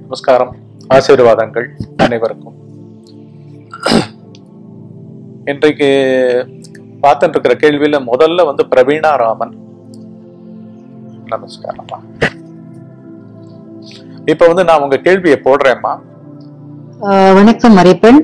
நமஸ்காரம் ஆசீர்வாதங்கள் அனைவருக்கும் இன்றைக்கு பார்த்துட்டு இருக்கிற கேள்வியில முதல்ல வந்து பிரவீணா ராமன் நமஸ்காரம்மா இப்ப வந்து நான் உங்க கேள்வியை போடுறேம்மா ஆஹ் வணக்கம் மறைப்பன்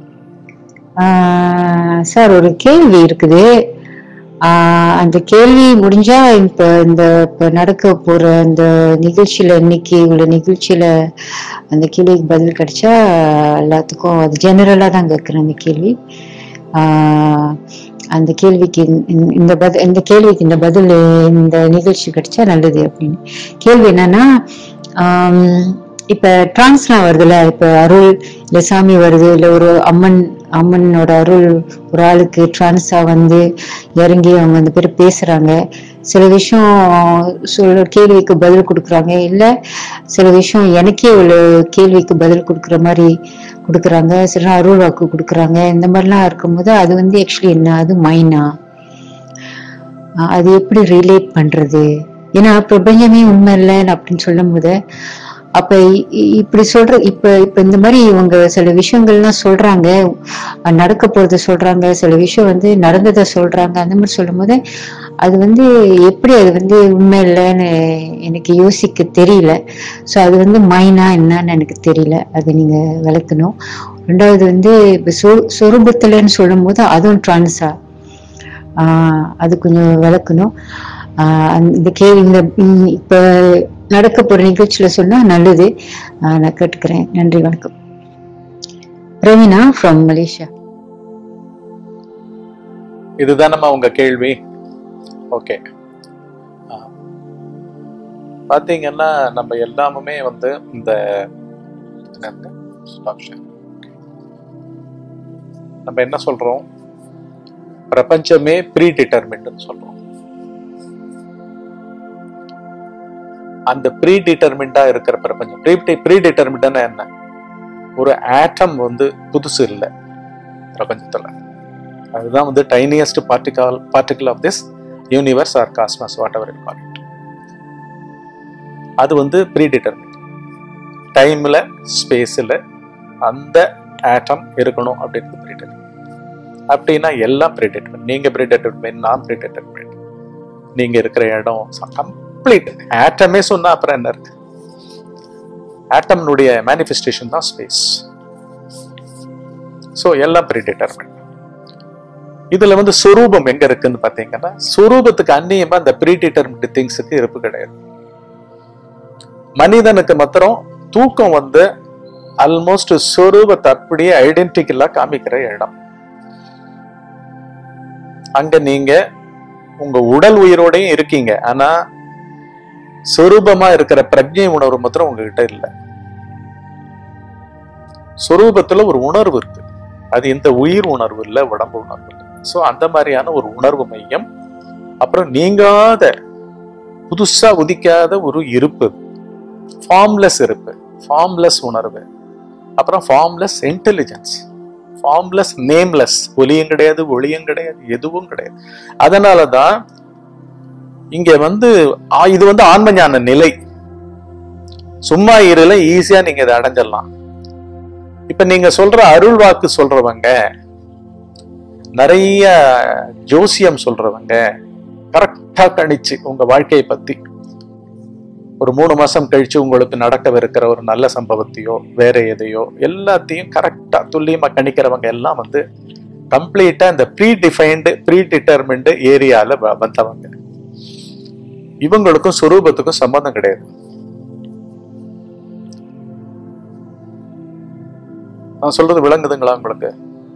ஆஹ் சார் ஒரு கேள்வி இருக்குது ஆஹ் அந்த கேள்வி முடிஞ்சா இப்ப இந்த இப்ப நடக்க போற அந்த நிகழ்ச்சியில இன்னைக்கு உள்ள நிகழ்ச்சியில அந்த கேள்விக்கு பதில் கிடைச்சா எல்லாத்துக்கும் அது ஜெனரலா தான் கேட்கிறேன் அந்த கேள்வி ஆஹ் அந்த கேள்விக்கு இந்த- இந்த பதில் இந்த கேள்விக்கு இந்த பதில் இந்த நிகழ்ச்சி கிடைச்சா நல்லது அப்படின்னு கேள்வி என்னன்னா ஆம், இப்ப டிரான்ஸ்லாம் வருதுல்ல இப்ப அருள் இல்ல சாமி வருது இல்ல ஒரு அம்மன் அம்மனோட அருள் ஒரு ஆளுக்கு டிரான்ஸா வந்து இறங்கி அவங்க அந்த பேர் பேசுறாங்க சில விஷயம் சொல்ல கேள்விக்கு பதில் கொடுக்குறாங்க இல்ல சில விஷயம் எனக்கே உள்ள கேள்விக்கு பதில் கொடுக்குற மாதிரி கொடுக்குறாங்க சில நேரம் அருள் வாக்கு கொடுக்குறாங்க இந்த மாதிரிலாம் இருக்கும்போது அது வந்து ஆக்சுவலி என்ன அது மைனா ஆஹ் அது எப்படி ரிலேட் பண்றது ஏன்னா பிரபஞ்சமே உண்மை இல்லை அப்படின்னு சொல்லும் போது அப்ப இ- இ- இப்படி சொல்ற இப்ப இப்ப இந்த மாதிரி இவங்க சில விஷயங்கள்லாம் சொல்றாங்க அஹ் நடக்க போறத சொல்றாங்க சில விஷயம் வந்து நடந்ததை சொல்றாங்க அந்த மாதிரி சொல்லும் போது அது வந்து எப்படி அது வந்து உண்மை இல்லைன்னு எனக்கு யோசிக்க தெரியல ஸோ அது வந்து மைனா என்னன்னு எனக்கு தெரியல அதை நீங்க விளக்கணும் ரெண்டாவது வந்து இப்ப சொ சொரூபத்துலன்னு சொல்லும் போது அதுவும் டிரான்ஸா ஆஹ் அது கொஞ்சம் விளக்கணும் ஆஹ் அந்த- இந்த கேள்வி இந்த இந்த- இப்ப நடக்க போற நிகழ்ச்சியில சொன்னா நல்லது ஆஹ் நான் கேட்டுக்கிறேன் நன்றி வணக்கம் ரவீனா ஃப்ரம் மலேசியா இதுதானம்மா உங்க கேள்வி ஓகே பாத்தீங்கன்னா நம்ம எல்லாமுமே வந்து இந்த என்னது? Stop share. Okay. நம்ம என்ன சொல்றோம் பிரபஞ்சமே ப்ரீ டிட்டர்மின்னு சொல்றோம் அந்த ப்ரீ டிட்டர்மிண்டா இருக்கிற பிரபஞ்சம் ப்ரீ ப்ரீ டிட்டர்மிண்டா என்ன ஒரு ஆட்டம் வந்து புதுசு இல்லை பிரபஞ்சத்துல அதுதான் வந்து tiniest particle particle of this universe or cosmos whatever call it அது வந்து ப்ரீ டிட்டர்மின் டைம்ல ஸ்பேஸ்ல அந்த ஆட்டம் இருக்கணும் அப்படின்றது ப்ரீ அப்படின்னா எல்லாம் ப்ரீ டிட்டர்மின் நீங்க ப்ரீ டிட்டர்மின் நான் ப்ரீ டிட்டர்மின் நீங்க இருக்கிற இடம் கம்ப்ளீட் ஆட்டமே சொன்னா அப்புறம் என்ன இருக்கு ஆட்டம்னுடைய மேனிஃபெஸ்டேஷன் தான் ஸ்பேஸ் ஸோ எல்லாம் ப்ரீ டிட்டர்மின் இதுல வந்து சுரூபம் எங்க இருக்குன்னு பாத்தீங்கன்னா சுரூபத்துக்கு அந்நியமா அந்த ப்ரீ டிட்டர்மின்ட் திங்ஸுக்கு இருப்பு கிடையாது மனிதனுக்கு மாத்திரம் தூக்கம் வந்து ஆல்மோஸ்ட் சொரூபத்தை அப்படியே ஐடென்டிக்கலா காமிக்கிற இடம் அங்க நீங்க உங்க உடல் உயிரோடையும் இருக்கீங்க ஆனா சொரூபமா இருக்கிற பிரஜை உணர்வு மாத்திரம் உங்ககிட்ட இல்ல சொரூபத்துல ஒரு உணர்வு இருக்கு அது இந்த உயிர் உணர்வு இல்ல உடம்பு உணர்வு இல்ல சோ அந்த மாதிரியான ஒரு உணர்வு மையம் அப்புறம் நீங்காத புதுசா உதிக்காத ஒரு இருப்பு ஃபார்ம்லெஸ் இருப்பு ஃபார்ம்லெஸ் உணர்வு அப்புறம் ஃபார்ம்லெஸ் இன்டெலிஜென்ஸ் ஃபார்ம்லெஸ் நேம்லெஸ் ஒலியும் கிடையாது ஒளியும் கிடையாது எதுவும் கிடையாது அதனால தான் இங்க வந்து ஆ, இது வந்து ஆன்ம ஞான நிலை சும்மா இருல ஈஸியா நீங்க இதை அடைஞ்சிடலாம் இப்ப நீங்க சொல்ற அருள் வாக்கு சொல்றவங்க நிறைய ஜோசியம் சொல்றவங்க கரெக்டா கணிச்சு உங்க வாழ்க்கையை பத்தி ஒரு மூணு மாசம் கழிச்சு உங்களுக்கு நடக்கவிருக்கிற ஒரு நல்ல சம்பவத்தையோ வேற எதையோ எல்லாத்தையும் கரெக்டா துல்லியமா கணிக்கிறவங்க எல்லாம் வந்து கம்ப்ளீட்டா இந்த ப்ரீ டிஃபைன்டு ப்ரீ டிட்டர்மின்டு ஏரியால வ- வந்தவங்க இவங்களுக்கும் சுரூபத்துக்கும் சம்பந்தம் கிடையாது நான் சொல்றது விளங்குதுங்களா உங்களுக்கு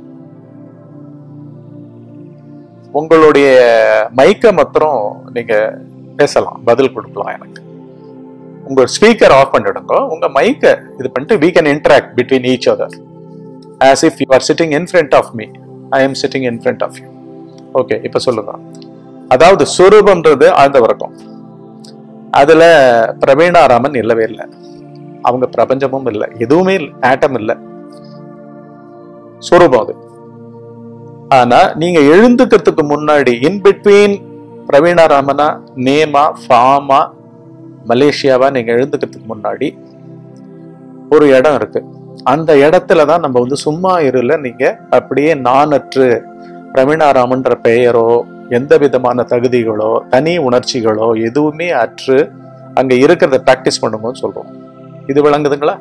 உங்களுடைய மைக்க மாத்திரம் நீங்க பேசலாம் பதில் கொடுக்கலாம் எனக்கு உங்க ஸ்பீக்கர் ஆஃப் பண்ணிடுங்க உங்க மைக்க இது பண்ணிட்டு we can interact between each other as if you are sitting in front of me i am sitting in front of you okay இப்ப சொல்லுங்க அதாவது சுரூபம்ன்றது ஆழ்ந்த வரைக்கும் அதுல பிரவீணாராமன் இல்லவே இல்லை அவங்க பிரபஞ்சமும் இல்லை எதுவுமே இல்லை ஆட்டம் இல்லை சுரூபம் அது ஆனா நீங்க எழுந்துக்கிறதுக்கு முன்னாடி இன் பிட்வீன் பிரவீணாராமனா நேமா ஃபாமா மலேசியாவா நீங்க எழுந்துக்கிறதுக்கு முன்னாடி ஒரு இடம் இருக்கு அந்த இடத்துல தான் நம்ம வந்து சும்மா இருல நீங்க அப்படியே நானற்று பிரவீணாராமன்ற பெயரோ எந்த விதமான தகுதிகளோ தனி உணர்ச்சிகளோ எதுவுமே அற்று அங்க இருக்கிறத பிராக்டிஸ் பண்ணும்போது சொல்றோம் இது விளங்குதுங்களா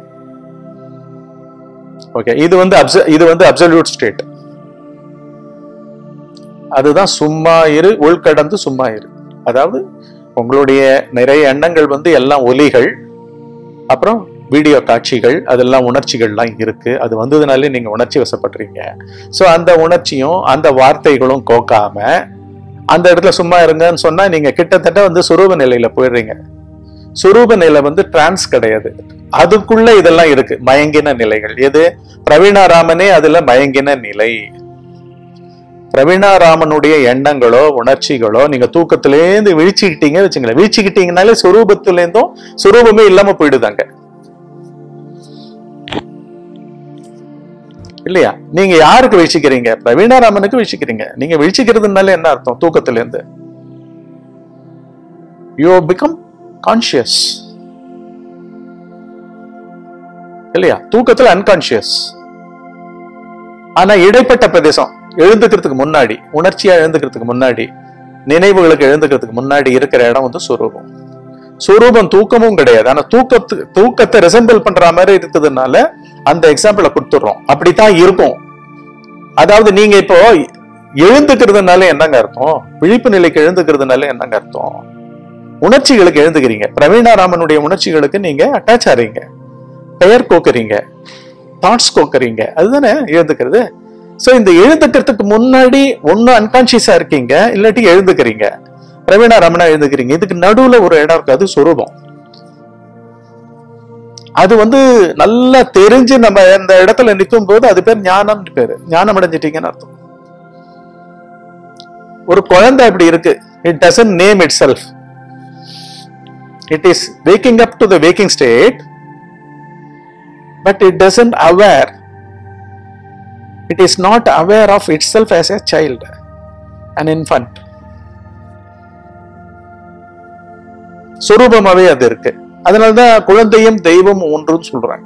ஓகே இது வந்து abso- இது வந்து அப்சல்யூட் ஸ்டேட் அதுதான் சும்மா இரு உள்கடந்து சும்மா இரு அதாவது உங்களுடைய நிறைய எண்ணங்கள் வந்து எல்லாம் ஒலிகள் அப்புறம் வீடியோ காட்சிகள் அதெல்லாம் உணர்ச்சிகள்லாம் இருக்கு அது வந்ததுனாலே நீங்க உணர்ச்சி வசப்படுறீங்க ஸோ அந்த உணர்ச்சியும் அந்த வார்த்தைகளும் கோக்காம அந்த இடத்துல சும்மா இருங்கன்னு சொன்னா நீங்க கிட்டத்தட்ட வந்து சுரூப நிலையில போயிடுறீங்க சுரூப நிலை வந்து டிரான்ஸ் கிடையாது அதுக்குள்ள இதெல்லாம் இருக்கு மயங்கின நிலைகள் எது பிரவீணாராமனே அதுல மயங்கின நிலை பிரவீணாராமனுடைய எண்ணங்களோ உணர்ச்சிகளோ நீங்க தூக்கத்திலேருந்து விழிச்சுக்கிட்டீங்க வச்சுங்களேன் விழிச்சுக்கிட்டீங்கனாலே சுரூபத்திலேருந்தும் சுரூபமே இல்லாம போயிடுதாங்க இல்லையா நீங்க யாருக்கு வீழ்ச்சிக்கிறீங்க பிரவீணாராமனுக்கு வீழ்ச்சிக்கிறீங்க நீங்க வீழ்ச்சிக்கிறதுனால என்ன அர்த்தம் தூக்கத்துல இருந்து யூ பிகம் கான்சியஸ் இல்லையா தூக்கத்துல அன்கான்சியஸ் ஆனா இடைப்பட்ட பிரதேசம் எழுந்துக்கிறதுக்கு முன்னாடி உணர்ச்சியா எழுந்துக்கிறதுக்கு முன்னாடி நினைவுகளுக்கு எழுந்துக்கிறதுக்கு முன்னாடி இருக்கிற இடம் வந்து சுரூபம் சுரூபம் தூக்கமும் கிடையாது ஆனா தூக்கத்து தூக்கத்தை ரிசம்பிள் பண்ற மாதிரி இருக்குதுனால அந்த எக்ஸாம்பிள கொடுத்துடுறோம் அப்படித்தான் இருக்கும் அதாவது நீங்க இப்போ எழுந்துக்கிறதுனால என்னங்க அர்த்தம் விழிப்பு நிலைக்கு எழுந்துக்கிறதுனால என்னங்க அர்த்தம் உணர்ச்சிகளுக்கு எழுந்துக்கிறீங்க பிரவீணாராமனுடைய உணர்ச்சிகளுக்கு நீங்க அட்டாச் ஆறீங்க பெயர் கோக்குறீங்க தாட்ஸ் கோக்குறீங்க அதுதானே எழுந்துக்கிறது சோ இந்த எழுந்துக்கிறதுக்கு முன்னாடி ஒண்ணு அன்கான்சியஸா இருக்கீங்க இல்லாட்டி எழுந்துக்கிறீங்க பிரவீணாராமனா எழுந்துக்கிறீங்க இதுக்கு நடுவுல ஒரு இடம் இருக்கு அது சுரூபம் அது வந்து நல்லா தெரிஞ்சு நம்ம இந்த இடத்துல நிற்கும் போது அது பேர் ஞானம்னு பேரு ஞானம் அடைஞ்சிட்டீங்கன்னு அர்த்தம் ஒரு குழந்தை அப்படி இருக்கு it doesn't name itself it is waking up to the waking state but it doesn't aware it is not aware of itself as a child an infant சுரூபமாவே அது இருக்கு அதனாலதான் குழந்தையும் தெய்வம் ஒன்றுன்னு சொல்றாங்க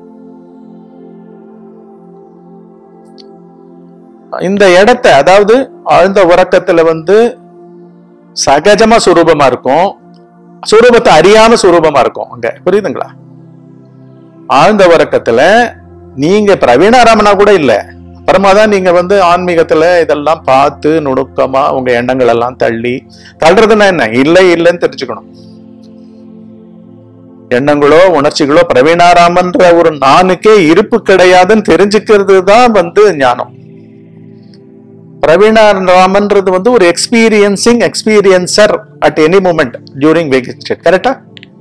இந்த இடத்த அதாவது ஆழ்ந்த உறக்கத்துல வந்து சகஜமா சுரூபமா இருக்கும் சுரூபத்தை அறியாம சுரூபமா இருக்கும் அங்க புரியுதுங்களா ஆழ்ந்த உறக்கத்துல நீங்க பிரவீணாராமனா கூட இல்ல அப்புறமா தான் நீங்க வந்து ஆன்மீகத்துல இதெல்லாம் பார்த்து நுணுக்கமா உங்க எண்ணங்கள் எல்லாம் தள்ளி தள்ளுறதுன்னா என்ன இல்லை இல்லைன்னு தெரிஞ்சுக்கணும் எண்ணங்களோ உணர்ச்சிகளோ பிரவீணாராமன்ற ஒரு நானுக்கே இருப்பு கிடையாதுன்னு தெரிஞ்சுக்கிறது தான் வந்து ஞானம் பிரவீணாராமன்றது வந்து ஒரு experiencing experiencer at any moment during waking state கரெக்டா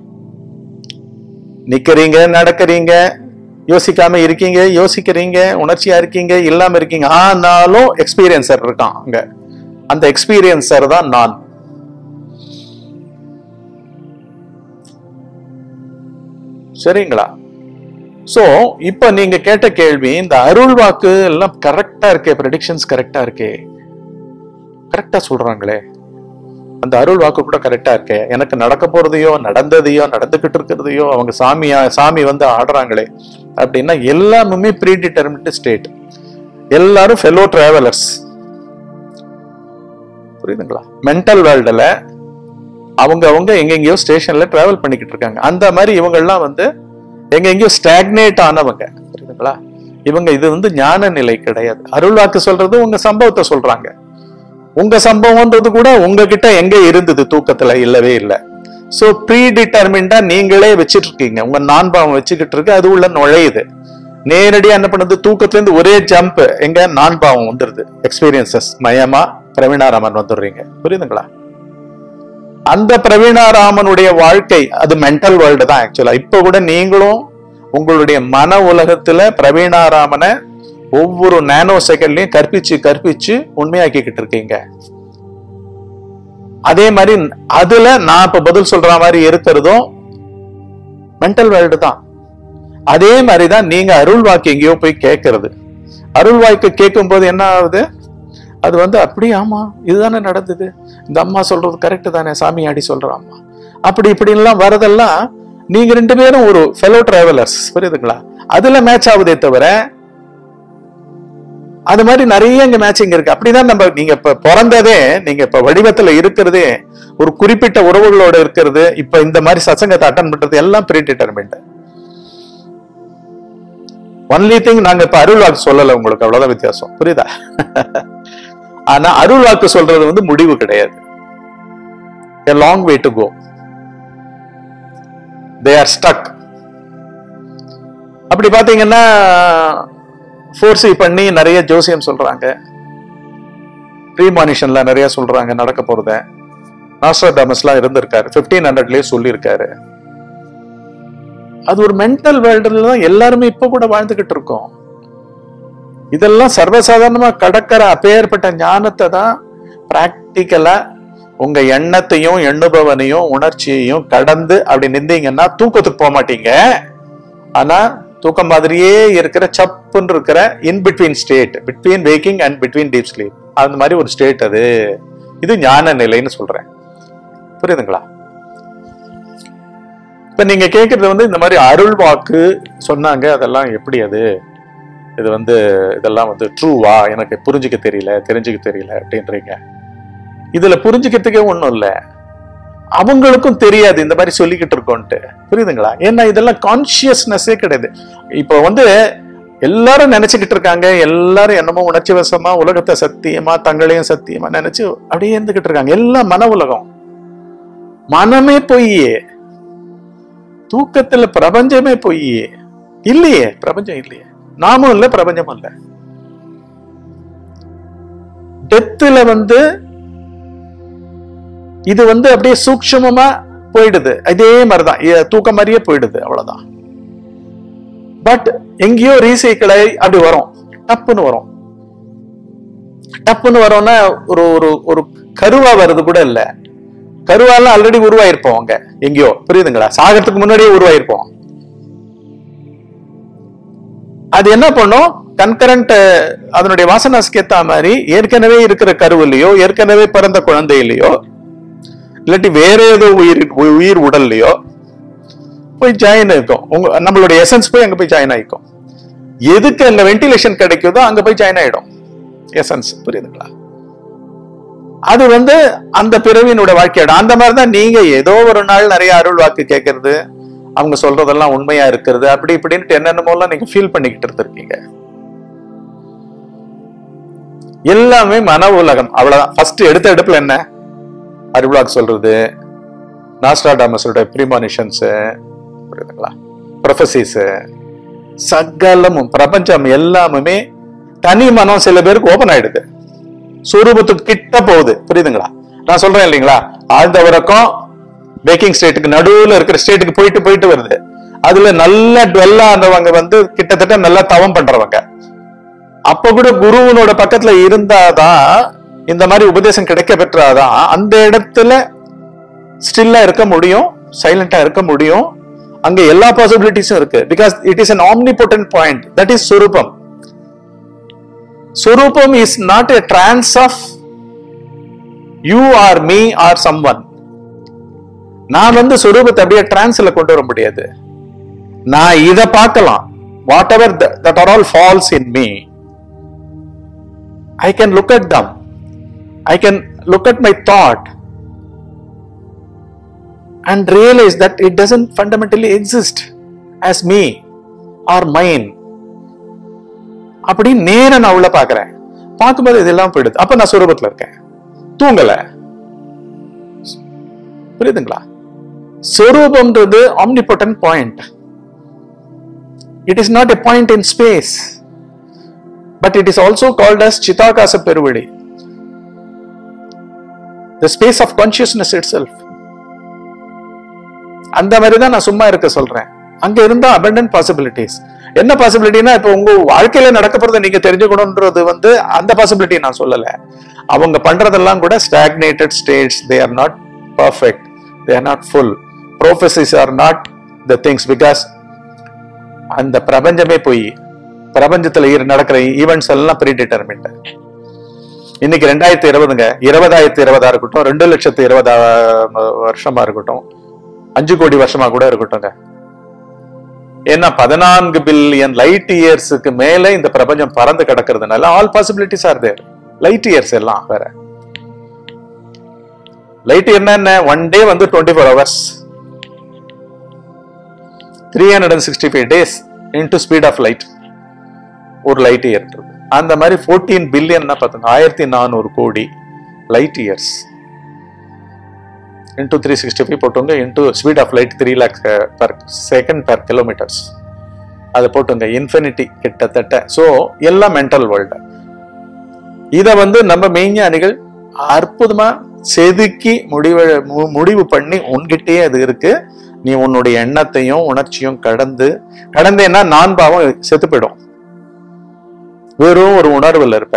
நிக்கிறீங்க நடக்கிறீங்க யோசிக்காம இருக்கீங்க யோசிக்கிறீங்க உணர்ச்சியா இருக்கீங்க இல்லாம இருக்கீங்க ஆனாலும் எக்ஸ்பீரியன்சர் இருக்கான் அங்க அந்த எக்ஸ்பீரியன்சர் தான் நான் சரிங்களா சோ இப்ப நீங்க கேட்ட கேள்வி இந்த அருள் வாக்கு எல்லாம் கரெக்டா இருக்கே ப்ரெடிக்ஷன்ஸ் கரெக்டா இருக்கே கரெக்டா சொல்றாங்களே அந்த அருள் வாக்கு கூட கரெக்டா இருக்கே எனக்கு நடக்க போறதையோ நடந்ததையோ நடந்துகிட்டு இருக்கிறதையோ அவங்க சாமியா சாமி வந்து ஆடுறாங்களே அப்படின்னா எல்லாமே ப்ரீ டிட்டர்மின்ட் ஸ்டேட் எல்லாரும் ஃபெலோ டிராவலர்ஸ் புரியுதுங்களா மென்டல் வேர்ல்டுல அவங்க அவங்க எங்கெங்கயோ ஸ்டேஷன்ல டிராவல் பண்ணிக்கிட்டு இருக்காங்க அந்த மாதிரி இவங்க எல்லாம் வந்து எங்க எங்கேயோ ஸ்டாக்னேட் ஆனவங்க புரியுதுங்களா இவங்க இது வந்து ஞான நிலை கிடையாது அருள் வாக்கு சொல்றது உங்க சம்பவத்தை சொல்றாங்க உங்க சம்பவம்ன்றது கூட உங்ககிட்ட எங்க இருந்தது தூக்கத்துல இல்லவே இல்லை சோ ப்ரீ டிட்டர்மின்டா நீங்களே வச்சிட்டு இருக்கீங்க உங்க நான்பாவம் வச்சுக்கிட்டு இருக்கு அது உள்ள நுழையுது நேரடியா என்ன பண்ணுது தூக்கத்துல இருந்து ஒரே ஜம்ப் எங்க நான்பாவம் வந்துருது எக்ஸ்பீரியன்சஸ் மயமா பிரவீணாராமன் வந்துடுறீங்க புரியுதுங்களா அந்த பிரவீணாராமனுடைய வாழ்க்கை அது மென்டல் வேர்ல்டு தான் ஆக்சுவலா இப்ப கூட நீங்களும் உங்களுடைய மன உலகத்துல பிரவீணாராமனை ஒவ்வொரு நானோ செகண்ட்லயும் கற்பிச்சு கற்பிச்சு உண்மையாக்கிக்கிட்டு இருக்கீங்க அதே மாதிரி அதுல நான் இப்ப பதில் சொல்ற மாதிரி இருக்கிறதும் மென்டல் வேர்ல்டு தான் அதே மாதிரிதான் நீங்க அருள் வாக்கு எங்கேயோ போய் கேட்கறது அருள் வாக்கு கேட்கும் போது என்ன ஆகுது அது வந்து அப்படியே ஆமா இதுதானே நடந்தது இந்த அம்மா சொல்றது கரெக்ட் தானே சாமியாடி சொல்ற அம்மா அப்படி இப்படின்லாம் வரதெல்லாம் நீங்க ரெண்டு பேரும் ஒரு ஃபெலோ டிராவலர்ஸ் புரியுதுங்களா அதுல மேட்ச் ஆகுதே தவிர அது மாதிரி நிறைய இங்க மேட்சிங் இருக்கு அப்படிதான் நம்ம நீங்க இப்ப பிறந்ததே நீங்க இப்ப வடிவத்துல இருக்கிறதே ஒரு குறிப்பிட்ட உறவுகளோட இருக்கிறது இப்ப இந்த மாதிரி சசங்கத்தை அட்டன் பண்றது எல்லாம் ப்ரீ டிட்டர்மெண்ட் ஒன்லி திங் நாங்க இப்ப அருள் வாக்கு சொல்லல உங்களுக்கு அவ்வளவுதான் வித்தியாசம் புரியுதா ஆனா அருள் வாக்கு சொல்றது வந்து முடிவு கிடையாது a long way to go they are stuck அப்படி பாத்தீங்கன்னா ஃபோர்ஸி பண்ணி நிறைய ஜோசியம் சொல்றாங்க ப்ரீமானிஷன்ல நிறைய சொல்றாங்க நடக்க போறத நாஸ்ட்ராடாமஸ்லாம் இருந்திருக்காரு பிப்டீன் ஹண்ட்ரட்லயே சொல்லியிருக்காரு அது ஒரு மென்டல் வேர்ல்டுல தான் எல்லாருமே இப்ப கூட வாழ்ந்துகிட்டு இருக்கோம் இதெல்லாம் சர்வசாதாரணமா கடக்கிற அப்பேற்பட்ட ஞானத்தை தான் பிராக்டிக்கலா உங்க எண்ணத்தையும் எண்ணுபவனையும் உணர்ச்சியையும் கடந்து அப்படி நின்றீங்கன்னா தூக்கத்துக்கு போக மாட்டீங்க ஆனா தூக்கம் மாதிரியே இருக்கிற சப்புன்னு இருக்கிற in between state between waking and between deep sleep அந்த மாதிரி ஒரு ஸ்டேட் அது இது ஞான நிலைன்னு சொல்றேன் புரியுதுங்களா இப்ப நீங்க கேக்குறது வந்து இந்த மாதிரி அருள் வாக்கு சொன்னாங்க அதெல்லாம் எப்படி அது இது வந்து இதெல்லாம் வந்து ட்ரூவா எனக்கு புரிஞ்சுக்க தெரியல தெரிஞ்சுக்க தெரியல அப்படின்றீங்க இதுல புரிஞ்சுக்கிறதுக்கே ஒண்ணும் இல்ல அவங்களுக்கும் தெரியாது இந்த மாதிரி சொல்லிக்கிட்டு இருக்கோன்ட்டு புரியுதுங்களா ஏன்னா இதெல்லாம் கான்சியஸ்னஸே கிடையாது இப்போ வந்து எல்லாரும் நினைச்சுக்கிட்டு இருக்காங்க எல்லாரும் என்னமோ உணர்ச்சி வசமா உலகத்தை சத்தியமா தங்களையும் சத்தியமா நினைச்சு அப்படியே இருந்துகிட்டு இருக்காங்க எல்லாம் மன உலகம் மனமே பொய் தூக்கத்துல பிரபஞ்சமே பொய் இல்லையே பிரபஞ்சம் இல்லையே நாமும் இல்ல பிரபஞ்சமும் இல்ல டெத்துல வந்து இது வந்து அப்படியே சூக்ஷமமா போயிடுது இதே மாதிரிதான் இ- தூக்கம் மாதிரியே போயிடுது அவ்வளவுதான் பட் எங்கேயோ ரீசைக்கிள் ஆகி அப்படி வரும் டப்புன்னு வரும் டப்புன்னு வரோம்னா ஒரு ஒரு ஒரு கருவா வருது கூட இல்ல கருவாலாம் ஆல்ரெடி உருவாயிருப்போம் அங்க எங்கேயோ புரியுதுங்களா சாகறதுக்கு முன்னாடியே உருவாயிருப்போம் அது என்ன பண்ணும் கன்கரண்ட் அதனுடைய வாசனாஸ்க்கு ஏத்த மாதிரி ஏற்கனவே இருக்கிற கருவிலையோ ஏற்கனவே பிறந்த குழந்தையிலையோ இல்லாட்டி வேற ஏதோ உயிர் உயிர் உடல்லையோ போய் ஜாயின் ஆயிக்கும் உங்க நம்மளுடைய எசன்ஸ் போய் அங்க போய் ஜாயின் ஆயிக்கும் எதுக்கு அங்க வென்டிலேஷன் கிடைக்குதோ அங்க போய் ஜாயின் ஆயிடும் எசன்ஸ் புரியுதுங்களா அது வந்து அந்த பிறவியினோட வாழ்க்கையோட அந்த மாதிரி தான் நீங்க ஏதோ ஒரு நாள் நிறைய அருள் வாக்கு கேட்கறது அவங்க சொல்றதெல்லாம் உண்மையா இருக்கிறது அப்படி இப்படின்ட்டு என்னென்னமோலாம் நீங்க ஃபீல் பண்ணிக்கிட்டு இருந்திருக்கீங்க எல்லாமே மன உலகம் அவ்வளவுதான் ஃபர்ஸ்ட் எடுத்த எடுப்புல என்ன அருள்வாக் சொல்றது நாஸ்டாடாமஸோட ப்ரீமானிஷன்ஸ் புரியுதுங்களா ப்ரொஃபசிஸ் சகலமும் பிரபஞ்சம் எல்லாமுமே தனி மனம் சில பேருக்கு ஓபன் ஆயிடுது சுரூபத்துக்கு கிட்ட போகுது புரியுதுங்களா நான் சொல்றேன் இல்லைங்களா ஆழ்ந்த உறக்கம் பேக்கிங் ஸ்டேட்டுக்கு நடுவுல இருக்கிற ஸ்டேட்டுக்கு போயிட்டு போயிட்டு வருது அதுல நல்ல டுவெல்லா ஆனவங்க வந்து கிட்டத்தட்ட நல்லா தவம் பண்றவங்க அப்ப கூட குருவனோட பக்கத்துல இருந்தாதான் இந்த மாதிரி உபதேசம் கிடைக்க பெற்றாதான் அந்த இடத்துல ஸ்டில்லா இருக்க முடியும் சைலண்டா இருக்க முடியும் அங்க எல்லா பாசிபிலிட்டிஸும் இருக்கு because it is an omnipotent point that is சுரூபம் சுரூபம் is not a trance of you or me or someone நான் வந்து சுரூபத்தை அப்படியே டிரான்ஸ்ல கொண்டு வர முடியாது நான் இத பார்க்கலாம் whatever that are all falls in me I can look at them. I can look at my thought and realize that it doesn't fundamentally exist as me or mine. அப்படி நேர நான் உள்ள பாக்குறேன் பார்க்கும்போது இதெல்லாம் போயிடுது அப்ப நான் சுரூபத்துல இருக்கேன் தூங்கல புரியுதுங்களா சொரூபம்ன்றது omnipotent point it is not a point in space but it is also called as Chitakasa Peruvadi, the space of consciousness itself. அந்த மாதிரி தான் நான் சும்மா இருக்க சொல்றேன் அங்க இருந்தா abundant பாசிபிலிட்டிஸ் என்ன பாசிபிலிட்டினா இப்போ உங்க வாழ்க்கையில நடக்க போறதை நீங்க தெரிஞ்சுக்கணும்ன்றது வந்து அந்த பாசிபிலிட்டி நான் சொல்லல அவங்க பண்றதெல்லாம் கூட stagnated states they are not perfect they are not full prophecies are not the things because அந்த பிரபஞ்சமே போய் பிரபஞ்சத்துல இரு- நடக்கிற ஈவெண்ட்ஸ் எல்லாம் ப்ரீ டிட்டர்மின்ட் இன்னைக்கு ரெண்டாயிரத்தி இருபதுங்க இருபதாயிரத்தி இருபதா இருக்கட்டும் ரெண்டு லட்சத்து இருபதா வருஷமா இருக்கட்டும் அஞ்சு கோடி வருஷமா கூட இருக்கட்டும்ங்க ஏன்னா பதினான்கு பில்லியன் லைட் இயர்ஸுக்கு மேல இந்த பிரபஞ்சம் பறந்து கிடக்கிறதுனால all possibilities are there light years எல்லாம் வேற லைட் இயர்னா என்ன ஒன் டே வந்து twenty four hours three hundred and sixty five days into speed of light ஒரு லைட் இயர் இருக்கு அந்த மாதிரி ஃபோர்டீன் பில்லியன்னா பார்த்துங்க ஆயிரத்தி நானூறு கோடி light years into three sixty five போட்டுங்க into speed of light three lakhs per second per kilometres அதை போட்டுங்க இன்ஃபினிட்டி கிட்டத்தட்ட ஸோ எல்லாம் மென்டல் வேர்ல்டு இதை வந்து நம்ம மெய்ஞானிகள் அற்புதமா செதுக்கி முடிவு மு- முடிவு பண்ணி உன்கிட்டயே அது இருக்கு நீ உன்னுடைய எண்ணத்தையும் உணர்ச்சியும் கடந்து கடந்தேன்னா நான் பாவம் செத்து போயிடும் வெறும் ஒரு உணர்வுல இருப்ப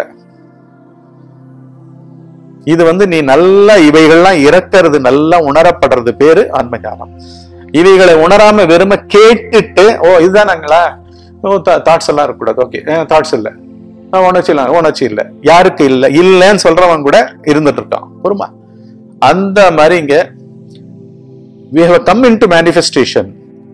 இது வந்து நீ நல்லா இவைகள்லாம் இறக்கிறது நல்லா உணரப்படுறது பேரு ஆன்ம ஞானம் இவைகளை உணராம வெறும கேட்டுட்டு ஓ இதுதானாங்களா ஓ தாட்ஸ் எல்லாம் இருக்கக்கூடாது ஓகே தாட்ஸ் இல்ல அஹ் உணர்ச்சி இல்ல உணர்ச்சி இல்ல யாருக்கு இல்ல இல்லைன்னு சொல்றவன் கூட இருந்துட்டு இருக்கான் பொறுமா அந்த மாதிரி இங்க we have come into manifestation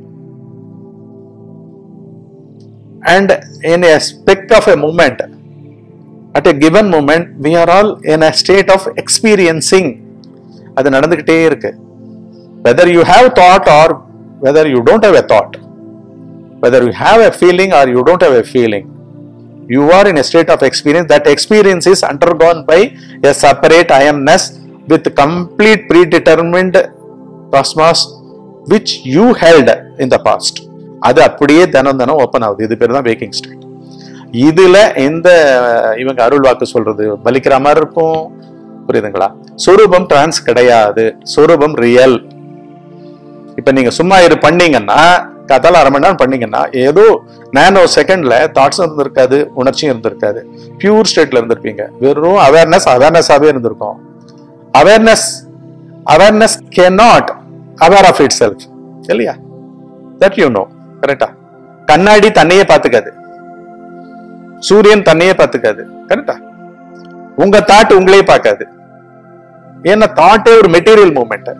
and in a speck of a moment at a given moment we are all in a state of experiencing அது நடந்துகிட்டே இருக்கு whether you have thought or whether you don't have a thought whether you have a feeling or you don't have a feeling you are in a state of experience that experience is undergone by a separate I amness with complete predetermined cosmos which you held in the past அது அப்படியே தினம் தினம் open ஆகுது இது பேர் தான் waking state இதுல எந்த இவங்க அருள் வாக்கு சொல்றது பலிக்கிற மாதிரி இருக்கும் புரியுதுங்களா சொரூபம் டிரான்ஸ் கிடையாது சொரூபம் ரியல் இப்ப நீங்க சும்மா இரு பண்ணீங்கன்னா கதால அரை மணி நேரம் பண்ணீங்கன்னா ஏதோ நானோ செகண்ட்ல தாட்ஸும் இருந்திருக்காது உணர்ச்சியும் இருந்திருக்காது பியூர் ஸ்டேட்ல இருந்திருப்பீங்க வெறும் அவேர்னஸ் அவேர்னஸாவே இருந்திருக்கும் awareness awareness cannot aware of itself இல்லையா தட் யூ நோ கரெக்டா கண்ணாடி தன்னையே பார்த்துக்காது சூரியன் தன்னையே பார்த்துக்காது கரெக்டா உங்க தாட் உங்களையே பார்க்காது ஏன்னா தாட்டே ஒரு material moment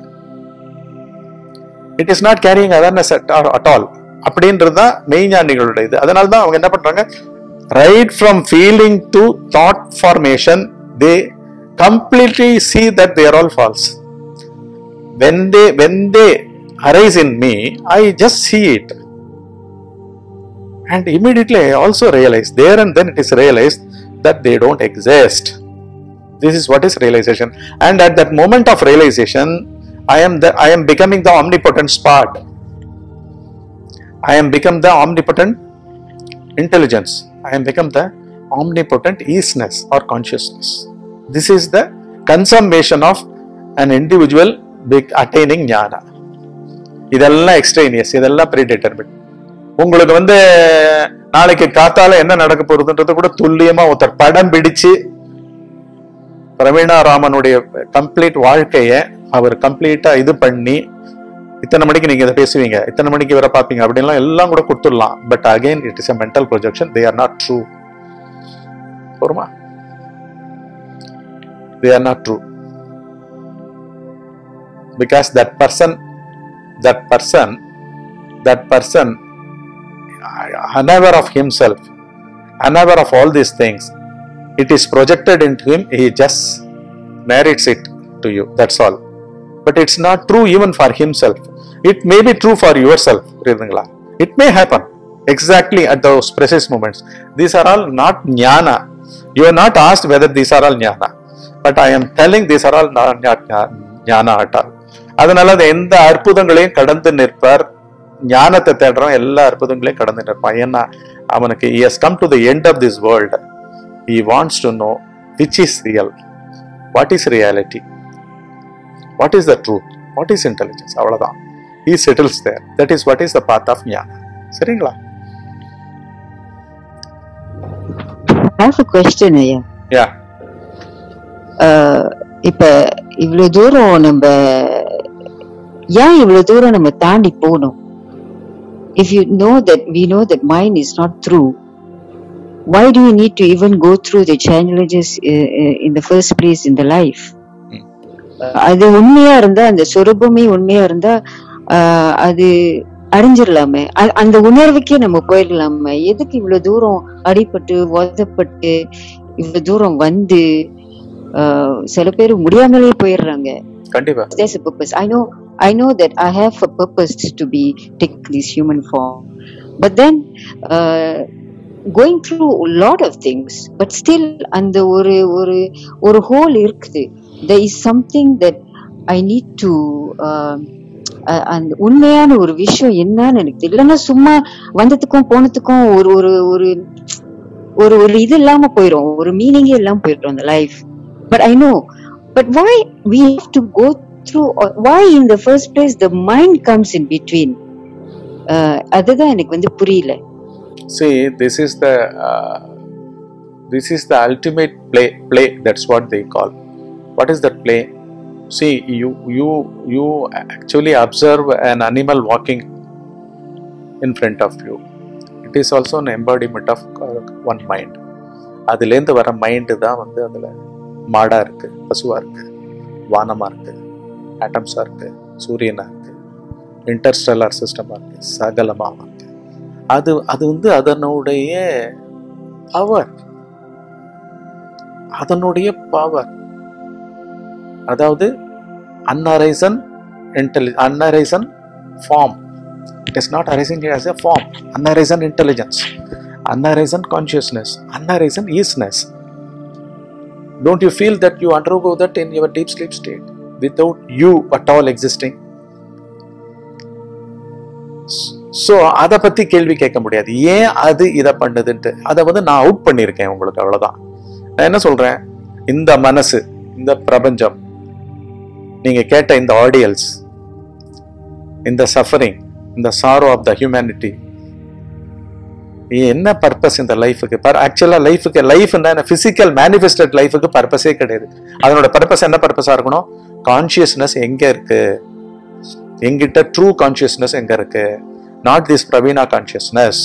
it is not caring awareness at all அப்படின்றது தான் மெய்ஞானிகளோட இது அதனால தான் அவங்க என்ன பண்றாங்க right from feeling to thought formation they completely see that they are all false when they when they arise in me i just see it and immediately i also realize there and then it is realized that they don't exist this is what is realization and at that moment of realization i am the i am becoming the omnipotent spot i am become the omnipotent intelligence i am become the omnipotent easiness or consciousness this is the consummation of an individual big attaining ஞானா இதெல்லாம் extraneous இதெல்லாம் ப்ரீடெட்டர்மின் உங்களுக்கு வந்து நாளைக்கு காத்தால என்ன நடக்க போகுதுன்றது கூட துல்லியமா ஒருத்தர் படம் பிடிச்சு பிரவீணா ராமனுடைய கம்ப்ளீட் வாழ்க்கைய அவர் கம்ப்ளீட்டா இது பண்ணி இத்தனை மணிக்கு நீங்க இதை பேசுவீங்க இத்தனை மணிக்கு இவரை பார்ப்பீங்க அப்படின்லாம் எல்லாம் கூட கொடுத்துடலாம் but again it is a mental projection they are not true போருமா they are not true because that person that person that person uh, unaware of himself unaware of all these things it is projected into him he just narrates it to you that's all but it's not true even for himself it may be true for yourself புரியுதுங்களா it may happen exactly at those precise moments these are all not jnana you are not asked whether these are all jnana but i am telling these are all not not jnana at all அதனால அது எந்த அற்புதங்களையும் கடந்து நிற்பார் ஞானத்தை தேடுறோம் எல்லா அற்புதங்களையும் கடந்து நிற்பான் ஏன்னா அவனுக்கு he has come to the end of this world he wants to know which is real what is reality what is the truth what is intelligence அவ்வளவுதான் he settles there that is what is the path of ஞான சரிங்களா I have a question ஐயா யா ஆஹ் இப்ப இவ்வளவு தூரம் நம்ம ஏன் இவ்வளவு தூரம் நம்ம தாண்டி போகணும் if you know that we know that mind is not true why do you need to even go through the challenges uh, uh, in the first place in the life அது உண்மையா இருந்தா அந்த சொரூபமே உண்மையா இருந்தா ஆஹ் அது அடைஞ்சிடலாமே அ- அந்த உணர்வுக்கே நம்ம போயிடலாமே எதுக்கு இவ்வளவு தூரம் அடிபட்டு உதப்பட்டு இவ்வளவு தூரம் வந்து ஆஹ் சில பேர் முடியாமலே போயிடுறாங்க கண்டிப்பா there's a purpose. I know I know that I have a purpose to be take this human form. But then uh, going through a lot of things, but still அந்த ஒரு ஒரு ஒரு ஹோல் இருக்குது there is something that I need to uh, அ- அந்த உண்மையான ஒரு விஷயம் என்னன்னு எனக்கு தெரியல இல்லைன்னா சும்மா வந்ததுக்கும் போனதுக்கும் ஒரு ஒரு ஒரு ஒரு ஒரு இது இல்லாம போயிரும் ஒரு மீனிங்கே இல்லாம போயிடும் அந்த life but I know but why we have to go through or why in the first place the mind comes in between uh, அதுதான் எனக்கு வந்து புரியல see this is the uh, this is the ultimate play play that's what they call what is that play see you you you actually observe an animal walking in front of you it is also an embodiment of uh, one mind அதுலேருந்து வர mind தான் வந்து அதில் மாடாக இருக்குது பசுவாக இருக்குது வானமாக இருக்குது ஆட்டம்ஸாக இருக்குது சூரியனாக இருக்குது இன்டர்ஸ்டெல்லார் சிஸ்டமாக இருக்குது சகலமாக இருக்குது அது அது வந்து அதனுடைய பவர் அதனுடைய பவர் அதாவது அன்அரைசன் இன்டெலி unarisen form it is not arising as a form unarisen intelligence unarisen consciousness unarisen isness don't you feel that you undergo that in your deep sleep state without you at all existing so அதை பத்தி கேள்வி கேட்க முடியாது ஏன் அது இதை பண்ணுதுன்ட்டு அதை வந்து நான் அவுட் பண்ணியிருக்கேன் உங்களுக்கு அவ்வளவுதான் நான் என்ன சொல்றேன் இந்த மனசு இந்த பிரபஞ்சம் நீங்க கேட்ட இந்த ஆடியல்ஸ் இந்த சஃபரிங் இந்த சாரோ ஆஃப் த ஹியூமனிட்டி என்ன பர்பஸ் இந்த லைஃபுக்கு ஆக்சுவலா லைஃபுக்கு லைஃப் பிசிக்கல் மேனிஃபெஸ்டட் லைஃபுக்கு பர்பஸே கிடையாது அதனோட பர்பஸ் என்ன பர்பஸா இருக்கணும் கான்சியஸ்னஸ் எங்க இருக்கு எங்கிட்ட ட்ரூ கான்சியஸ்னஸ் எங்க இருக்கு நாட் திஸ் பிரவீனா கான்சியஸ்னஸ்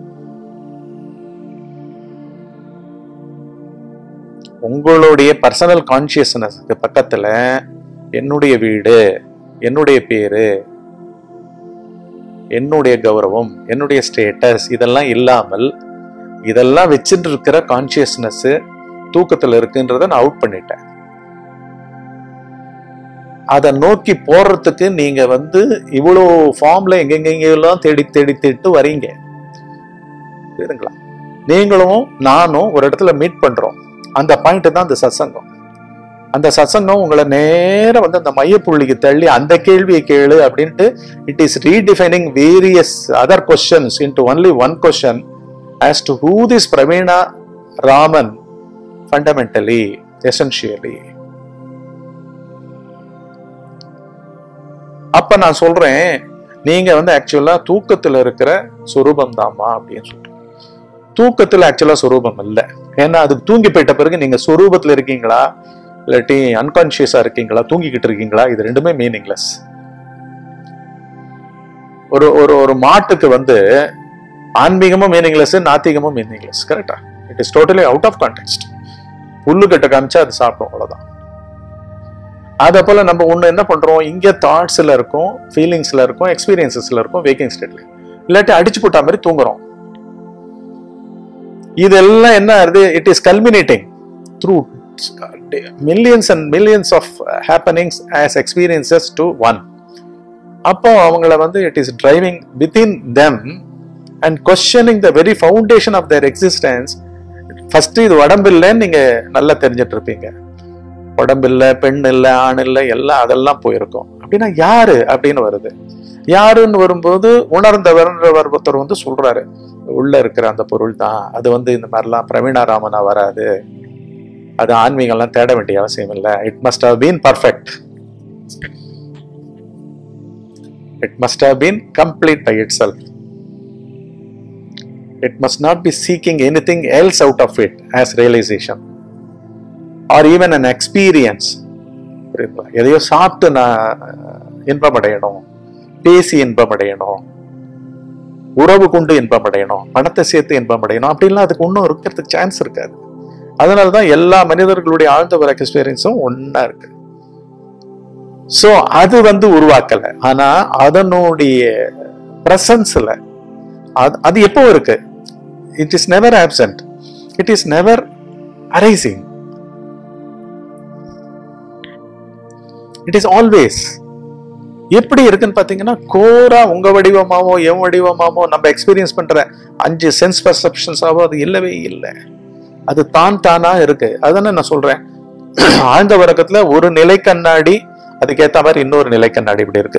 உங்களுடைய பர்சனல் கான்சியஸ்னஸ்க்கு பக்கத்துல என்னுடைய வீடு என்னுடைய பேரு என்னுடைய கௌரவம் என்னுடைய ஸ்டேட்டஸ் இதெல்லாம் இல்லாமல் இதெல்லாம் வச்சுட்டு இருக்கிற கான்சியஸ்னஸ் தூக்கத்துல இருக்குன்றத நான் அவுட் பண்ணிட்டேன் அதை நோக்கி போறதுக்கு நீங்க வந்து இவ்வளோ ஃபார்ம்ல எங்கெங்கெல்லாம் தேடி தேடி தேடிட்டு வரீங்க புரியுதுங்களா நீங்களும் நானும் ஒரு இடத்துல மீட் பண்றோம் அந்த பாயிண்ட் தான் அந்த சத்சங்கம் அந்த சத்சங்கம் உங்களை நேரா வந்து அந்த மையப்புள்ளிக்கு தள்ளி அந்த கேள்வியை கேளு அப்படின்ட்டு it is redefining various other questions into only one question as to who this Praveena Raman fundamentally essentially அப்ப நான் சொல்றேன் நீங்க வந்து ஆக்சுவலா தூக்கத்துல இருக்கிற சுரூபம் தாமா அப்படின்னு சொல்றேன் தூக்கத்துல ஆக்சுவலா சுரூபம் இல்லை ஏன்னா அது தூங்கி போயிட்ட பிறகு நீங்க சுரூபத்துல இருக்கீங்களா இல்லாட்டி அன்கான்சியஸா இருக்கீங்களா தூங்கிக்கிட்டு இருக்கீங்களா இது ரெண்டுமே மீனிங்லெஸ் ஒரு ஒரு ஒரு மாட்டுக்கு வந்து ஆன்மீகமும் மீனிங்லெஸ் நாத்திகமும் மீனிங்லெஸ் கரெக்டா it is totally out of context புல்லு கட்ட காமிச்சா அது சாப்பிடும் அவ்வளவுதான் அதே போல நம்ம ஒண்ணு என்ன பண்றோம் இங்க தாட்ஸ்ல இருக்கும் ஃபீலிங்ஸ்ல இருக்கும் எக்ஸ்பீரியன்சஸ்ல இருக்கும் வேக்கிங் ஸ்டேட்ல இல்லாட்டி அடிச்சு போட்ட மாதிரி தூங்குறோம் இதெல்லாம் என்ன ஆகுது it is culminating through millions and millions of happenings as experiences to one அப்போ அவங்கள வந்து it is driving within them and questioning the very foundation of their existence first இது உடம்பு இல்லைன்னு நீங்க நல்லா தெரிஞ்சிட்டு இருப்பீங்க உடம்பு இல்லை பெண் இல்லை ஆண் இல்லை எல்லாம் அதெல்லாம் போயிருக்கும் அப்படின்னா யாரு அப்படின்னு வருது யாருன்னு வரும்போது உணர்ந்தவர்ன்றவர் ஒருத்தர் வந்து சொல்றாரு உள்ள இருக்கிற அந்த பொருள் தான் அது வந்து இந்த மாதிரிலாம் பிரவீணாராமனா வராது அது ஆன்மீகம்லாம் தேட வேண்டிய அவசியம் இல்லை it must have been perfect it must have been complete by itself it must not be seeking anything else out of it as realisation or even an experience புரியுதுங்களா எதையோ சாப்பிட்டு நான் இன்பம் அடையணும் பேசி இன்பம் அடையணும் உறவு கொண்டு இன்பம் அடையணும் பணத்தை சேர்த்து இன்பம் அடையணும் அப்படின்லாம் அதுக்கு ஒன்றும் இருக்கிறதுக்கு சான்ஸ் இருக்காது அதனால தான் எல்லா மனிதர்களுடைய ஆழ்ந்த வர எக்ஸ்பீரியன்ஸும் ஒன்றா இருக்கு சோ அது வந்து உருவாக்கல ஆனா அதனுடைய பிரசன்ஸ்ல அது எப்போ இருக்கு it is never absent it is never arising it is always எப்படி இருக்குன்னு பாத்தீங்கன்னா கோரா உங்க வடிவமாவோ என் வடிவமாவோ நம்ம எக்ஸ்பீரியன்ஸ் பண்ற அஞ்சு சென்ஸ் பர்செப்ஷன்ஸாவோ அது இல்லவே இல்லை அது தான் தானா இருக்கு அதுதானே நான் சொல்றேன் ஆழ்ந்த வர்க்கத்துல ஒரு நிலை கண்ணாடி அதுக்கேத்த மாதிரி இன்னொரு நிலை கண்ணாடி இப்படி இருக்கு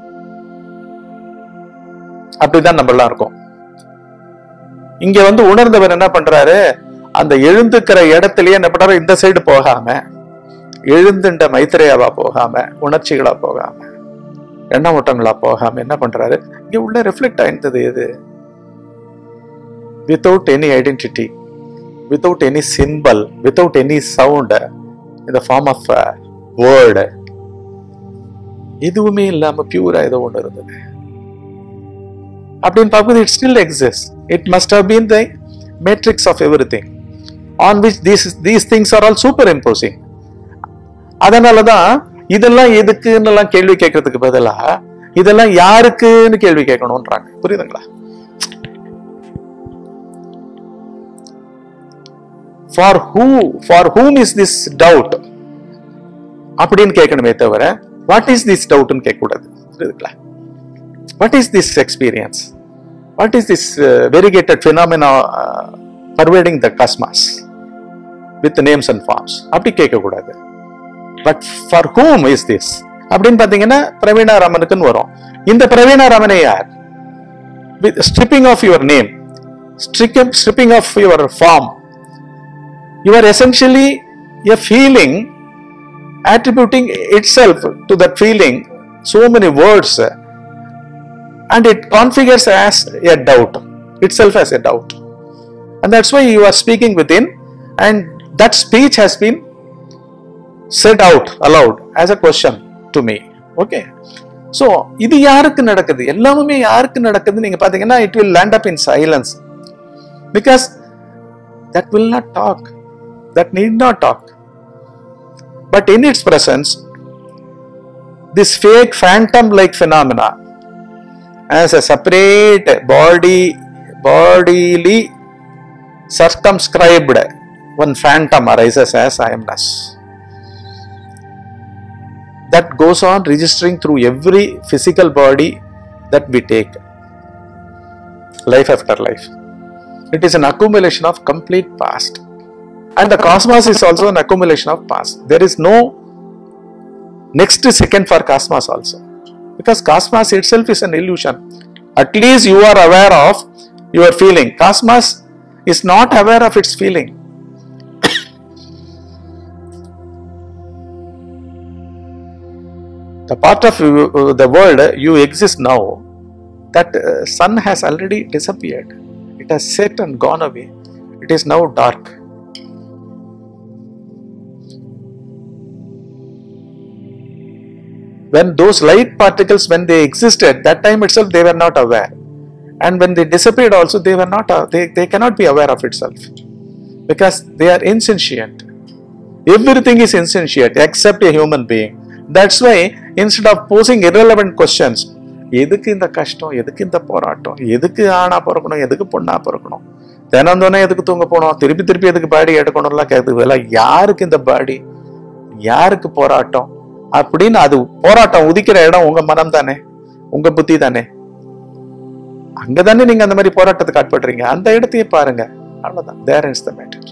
அப்படிதான் நம்ம எல்லாம் இருக்கோம் இங்க வந்து உணர்ந்தவர் என்ன பண்றாரு அந்த எழுந்துக்கிற இடத்துலயே என்ன பண்றாரு இந்த சைடு போகாம எழுந்துண்ட மைத்திரையாவா போகாம உணர்ச்சிகளா போகாம எண்ண ஓட்டங்களா போகாம என்ன பண்றாரு இங்க உள்ள ரிஃப்ளெக்ட் ஆயிருந்தது எது without any identity without any simple without any sound இந்த ஃபார்ம் ஆஃப் வேர்டு எதுவுமே இல்லாம பியூரா ஏதோ ஒன்று இருந்தது அப்படின்னு பார்க்கும்போது it still exist it must have been the matrix of everything on which these these things are all superimposing அதனாலதான் இதெல்லாம் எதுக்குன்னு எல்லாம் கேள்வி கேட்கறதுக்கு பதிலா இதெல்லாம் யாருக்குன்னு கேள்வி கேட்கணும்ன்றாங்க புரியுதுங்களா for who for whom is this doubt அப்படின்னு கேட்கணுமே தவிர வாட் இஸ் திஸ் டவுட்னு கேட்கக்கூடாது புரியுதுங்களா what is this experience what is this variegated phenomena pervading the cosmos with names and forms அப்படி கேட்கக்கூடாது but for whom is this அப்படின்னு பாத்தீங்கன்னா பிரவீணா ராமனுக்குன்னு வரும் இந்த பிரவீணா ராமனே யார் stripping off your name stripping off your form you are essentially a feeling attributing itself to that feeling so many words and it configures as a doubt itself as a doubt and that's why you are speaking within and that speech has been said out aloud as a question to me okay so இது யாருக்கு நடக்குது எல்லாமே யாருக்கு நடக்குது நீங்க பாத்தீங்கன்னா it will land up in silence because that will not talk that need not talk. But in its presence, this fake phantom like phenomena as a separate body, bodily circumscribed one phantom arises as I amness. That goes on registering through every physical body that we take, life after life. It is an accumulation of complete past and the cosmos is also an accumulation of past there is no next second for cosmos also because cosmos itself is an illusion at least you are aware of your feeling cosmos is not aware of its feeling the part of uh, the world you exist now that uh, sun has already disappeared it has set and gone away it is now dark when those light particles when they existed that time itself they were not aware and when they disappeared also they were not uh, they, they cannot be aware of itself because they are insentient everything is insentient except a human being that's why instead of posing irrelevant questions எதுக்கு இந்த கஷ்டம் எதுக்கு இந்த போராட்டம் எதுக்கு ஆணா பிறக்கணும் எதுக்கு பொண்ணா பிறக்கணும் தினந்தோனே எதுக்கு தூங்க போனோம் திருப்பி திருப்பி எதுக்கு பாடி எடுக்கணும்லாம் கேட்குது யாருக்கு இந்த பாடி யாருக்கு போராட்டம் அப்படின்னு அது போராட்டம் உதிக்கிற இடம் உங்க மனம் தானே உங்க புத்தி தானே அங்கதானே நீங்க அந்த மாதிரி போராட்டத்துக்கு ஆட்படுறீங்க அந்த இடத்தையே பாருங்க அவ்வளவுதான் தேர் இஸ் த மேட்டர்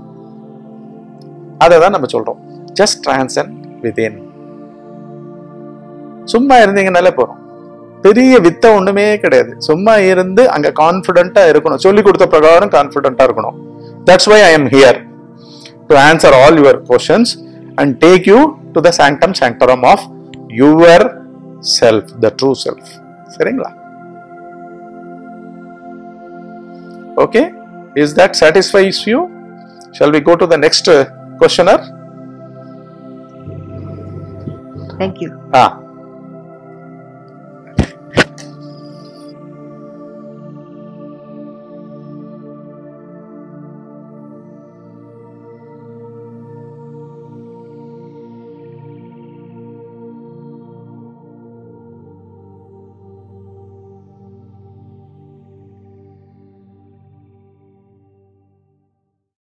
அதை தான் நம்ம சொல்றோம் ஜஸ்ட் டிரான்சன் விதின் சும்மா இருந்தீங்கனாலே போறோம் பெரிய வித்த ஒண்ணுமே கிடையாது சும்மா இருந்து அங்க கான்பிடண்டா இருக்கணும் சொல்லி கொடுத்த பிரகாரம் கான்பிடண்டா இருக்கணும் that's why I am here to answer all your questions and take you to the sanctum sanctorum of your self, the true self. சரிங்களா Okay, is that satisfies you? Shall we go to the next uh, questioner? Thank you. Ah,